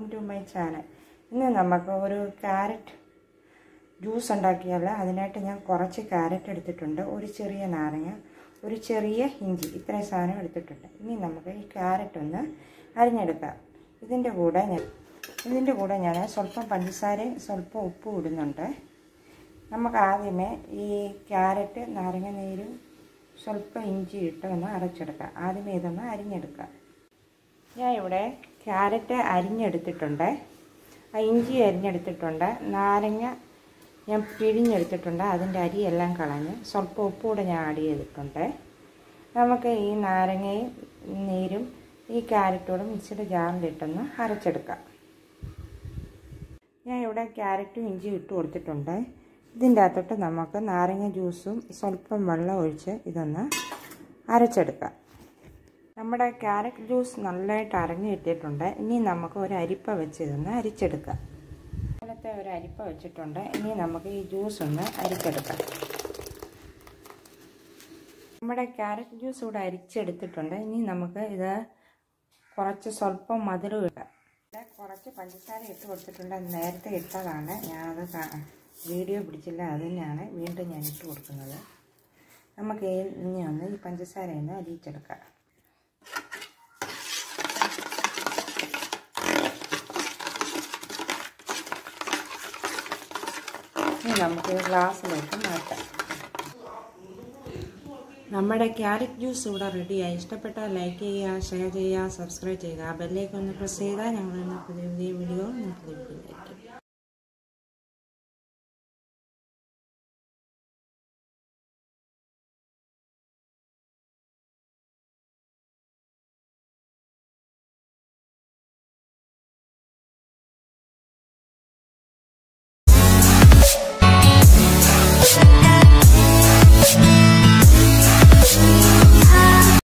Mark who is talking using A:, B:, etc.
A: to my channel ഇന്ന് നമുക്ക് ഒരു ക്യാരറ്റ് ജ്യൂസ് ഉണ്ടാക്കിയാൽ അതിനായിട്ട് ഞാൻ കുറച്ച് ക്യാരറ്റ് എടുത്തിട്ടുണ്ട് ഒരു ചെറിയ നാരങ്ങ ഒരു ചെറിയ ഇഞ്ചി ഇത്രയും സാധനം എടുത്തിട്ടുണ്ട് ഇനി നമുക്ക് ഈ ക്യാരറ്റ് ഒന്ന് അരിഞ്ഞെടുക്കാം ഇതിൻ്റെ കൂടെ ഞാൻ ഇതിൻ്റെ കൂടെ ഞാൻ സ്വല്പം പഞ്ചസാരയും സ്വല്പം ഉപ്പും ഇടുന്നുണ്ട് നമുക്ക് ആദ്യമേ ഈ ക്യാരറ്റ് നാരങ്ങ നീരും സ്വല്പം ഇഞ്ചി ഇട്ട് ഒന്ന് അരച്ചെടുക്കാം ആദ്യമേ ഇതൊന്ന് അരിഞ്ഞെടുക്കാം ഞാൻ ഇവിടെ ക്യാരറ്റ് അരിഞ്ഞെടുത്തിട്ടുണ്ട് ആ ഇഞ്ചി അരിഞ്ഞെടുത്തിട്ടുണ്ട് നാരങ്ങ ഞാൻ പിഴിഞ്ഞെടുത്തിട്ടുണ്ട് അതിൻ്റെ അരിയെല്ലാം കളഞ്ഞ് സ്വല്പം ഉപ്പ് കൂടെ ഞാൻ ആഡ് ചെയ്തിട്ടുണ്ട് നമുക്ക് ഈ നാരങ്ങയും നീരും ഈ ക്യാരറ്റോടും മിക്സിയുടെ ജാറിലിട്ടൊന്ന് അരച്ചെടുക്കാം ഞാൻ ഇവിടെ ക്യാരറ്റും ഇഞ്ചിയും ഇട്ട് കൊടുത്തിട്ടുണ്ട് ഇതിൻ്റെ അകത്തോട്ട് നമുക്ക് നാരങ്ങ ജ്യൂസും സ്വല്പം വെള്ളം ഒഴിച്ച് ഇതൊന്ന് അരച്ചെടുക്കാം നമ്മുടെ ക്യാരറ്റ് ജ്യൂസ് നല്ലതായിട്ട് അരഞ്ഞു കിട്ടിയിട്ടുണ്ട് ഇനി നമുക്ക് ഒരു അരിപ്പ വെച്ച് ഇതൊന്ന് അരിച്ചെടുക്കാം ഇപ്പോഴത്തെ ഒരു അരിപ്പ വെച്ചിട്ടുണ്ട് ഇനി നമുക്ക് ഈ ജ്യൂസ് ഒന്ന് അരിച്ചെടുക്കാം നമ്മുടെ ക്യാരറ്റ് ജ്യൂസ് ഇവിടെ അരിച്ചെടുത്തിട്ടുണ്ട് ഇനി നമുക്ക് ഇത് കുറച്ച് സ്വല്പം മധുരം ഇടാം ഇവിടെ കുറച്ച് പഞ്ചസാര ഇട്ട് കൊടുത്തിട്ടുണ്ട് അത് നേരത്തെ ഇട്ടതാണ് ഞാനത് വീഡിയോ പിടിച്ചില്ല അത് തന്നെയാണ് വീണ്ടും ഞാൻ ഇട്ട് കൊടുക്കുന്നത് നമുക്ക് ഇനി ഒന്ന് ഈ പഞ്ചസാര ഒന്ന് അരിയിച്ചെടുക്കാം ഇനി നമുക്ക് ഗ്ലാസ്സിലേക്ക് മാറ്റാം നമ്മുടെ ക്യാരറ്റ് ജ്യൂസ് ഇവിടെ റെഡിയായി ഇഷ്ടപ്പെട്ടാൽ ലൈക്ക് ചെയ്യുക ഷെയർ ചെയ്യുക സബ്സ്ക്രൈബ് ചെയ്യുക ബെല്ലേക്ക് ഒന്ന് പ്രസ് ചെയ്താൽ ഞങ്ങൾ പുതിയ പുതിയ വീഡിയോ നിങ്ങൾക്ക് ലഭിക്കുന്നതായിരിക്കും